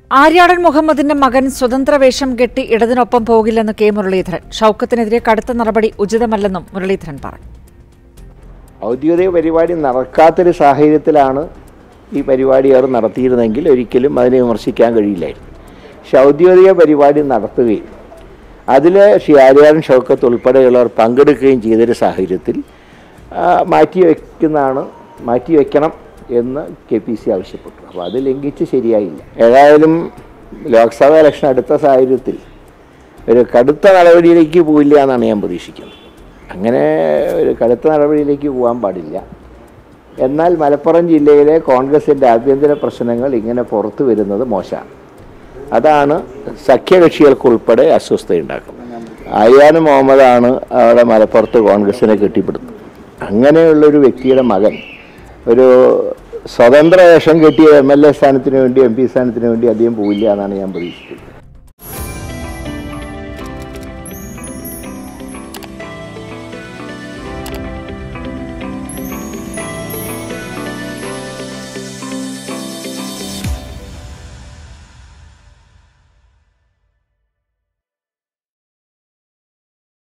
ആര്യാടൻ മുഹമ്മദിന്റെ മകൻ സ്വതന്ത്ര വേഷം കെട്ടി ഇടതിനൊപ്പം പോകില്ലെന്ന് കെ മുരളീധരൻ ഷൌക്കത്തിനെതിരെ കടുത്ത നടപടി ഉചിതമല്ലെന്നും മുരളീധരൻ പറഞ്ഞു ഔദ്യോഗിക പരിപാടി നടക്കാത്തൊരു സാഹചര്യത്തിലാണ് ഈ പരിപാടി അവർ നടത്തിയിരുന്നെങ്കിൽ ഒരിക്കലും അതിനെ വിമർശിക്കാൻ കഴിയില്ലായിരുന്നു പക്ഷെ ഔദ്യോഗിക പരിപാടി നടത്തുകയും അതിൽ ശ്രീ ആര്യാടൻ ഷൗക്കത്ത് ഉൾപ്പെടെയുള്ളവർ പങ്കെടുക്കുകയും ചെയ്തൊരു സാഹചര്യത്തിൽ ആ, മാറ്റി വയ്ക്കുന്നതാണ് മാറ്റി വയ്ക്കണം എന്ന് കെ പി സി ആവശ്യപ്പെട്ടു അപ്പോൾ അത് ലംഘിച്ച് ശരിയായില്ല ഏതായാലും ലോക്സഭാ ഇലക്ഷൻ അടുത്ത സാഹചര്യത്തിൽ ഒരു കടുത്ത നടപടിയിലേക്ക് പോയില്ല എന്നാണ് ഞാൻ പ്രതീക്ഷിക്കുന്നത് അങ്ങനെ ഒരു കടുത്ത നടപടിയിലേക്ക് പോകാൻ പാടില്ല എന്നാൽ മലപ്പുറം ജില്ലയിലെ കോൺഗ്രസിൻ്റെ ആഭ്യന്തര പ്രശ്നങ്ങൾ ഇങ്ങനെ പുറത്തു വരുന്നത് മോശമാണ് അതാണ് സഖ്യകക്ഷികൾക്കുൾപ്പെടെ അസ്വസ്ഥയുണ്ടാക്കുന്നത് അയ്യാൻ മുഹമ്മദാണ് അവിടെ മലപ്പുറത്ത് കോൺഗ്രസിനെ കെട്ടിപ്പടുത്തത് അങ്ങനെയുള്ളൊരു വ്യക്തിയുടെ മകൻ ഒരു സ്വതന്ത്ര വേഷം കെട്ടിയ എം എൽ എ സ്ഥാനത്തിന് വേണ്ടി എം പി സ്ഥാനത്തിന് വേണ്ടി അധികം പോയില്ല എന്നാണ് ഞാൻ പ്രതീക്ഷിക്കുന്നത്